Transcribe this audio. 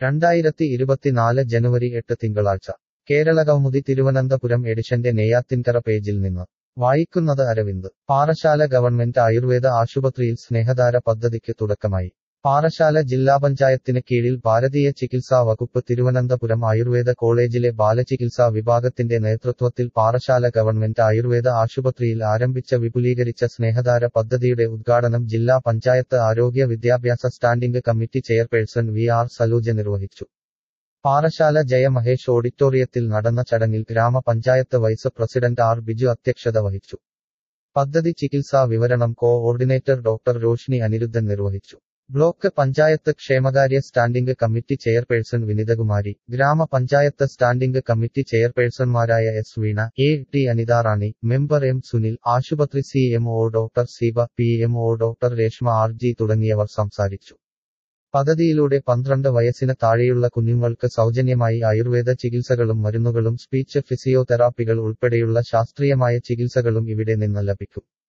രണ്ടായിരത്തി ഇരുപത്തിനാല് ജനുവരി എട്ട് തിങ്കളാഴ്ച കേരളകൗമുദി തിരുവനന്തപുരം എഡിഷന്റെ നെയ്യാത്തിൻകര പേജിൽ നിന്ന് വായിക്കുന്നത് അരവിന്ദ് പാറശാല ഗവൺമെന്റ് ആയുർവേദ ആശുപത്രിയിൽ സ്നേഹധാര പദ്ധതിക്ക് തുടക്കമായി പാറശാല ജില്ലാ പഞ്ചായത്തിന് കീഴിൽ ഭാരതീയ ചികിത്സാ വകുപ്പ് തിരുവനന്തപുരം ആയുർവേദ കോളേജിലെ ബാലചികിത്സാ വിഭാഗത്തിന്റെ നേതൃത്വത്തിൽ പാറശാല ഗവൺമെന്റ് ആയുർവേദ ആശുപത്രിയിൽ ആരംഭിച്ച വിപുലീകരിച്ച സ്നേഹധാര പദ്ധതിയുടെ ഉദ്ഘാടനം ജില്ലാ പഞ്ചായത്ത് ആരോഗ്യ വിദ്യാഭ്യാസ standing committee chairperson V R Saluja നിർവഹിച്ചു പാറശാല ജയ മഹേഷ് ഓഡിറ്റോറിയത്തിൽ നടന്ന ചടങ്ങിൽ ഗ്രാമപഞ്ചായത്ത് വൈസ് പ്രസിഡന്റ് ആർ ബിജു അധ്യക്ഷത വഹിച്ചു പദ്ധതി ചികിത്സാ വിവരണം coordinator doctor Roshni Aniruddhan നിർവഹിച്ചു ബ്ലോക്ക് പഞ്ചായത്ത് ക്ഷേമകാര്യ സ്റ്റാൻഡിംഗ് കമ്മിറ്റി ചെയർപേഴ്സൺ വിനിതകുമാരി ഗ്രാമപഞ്ചായത്ത് സ്റ്റാൻഡിംഗ് കമ്മിറ്റി ചെയർപേഴ്സൺമാരായ S Veena A T Anitharani member M Sunil ആശുപത്രി C M O doctor Seeba P M O doctor Reshma R G തുടങ്ങിയവർ സംസാരിച്ചു പദ്ധതിയിലൂടെ പന്ത്രണ്ട് വയസ്സിന് താഴെയുള്ള കുഞ്ഞുങ്ങൾക്ക് സൗജന്യമായി ആയുർവേദ ചികിത്സകളും മരുന്നുകളും സ്പീച്ച് ഫിസിയോതെറാപ്പികൾ ഉൾപ്പെടെയുള്ള ശാസ്ത്രീയമായ ചികിത്സകളും ഇവിടെ നിന്ന് ലഭിക്കും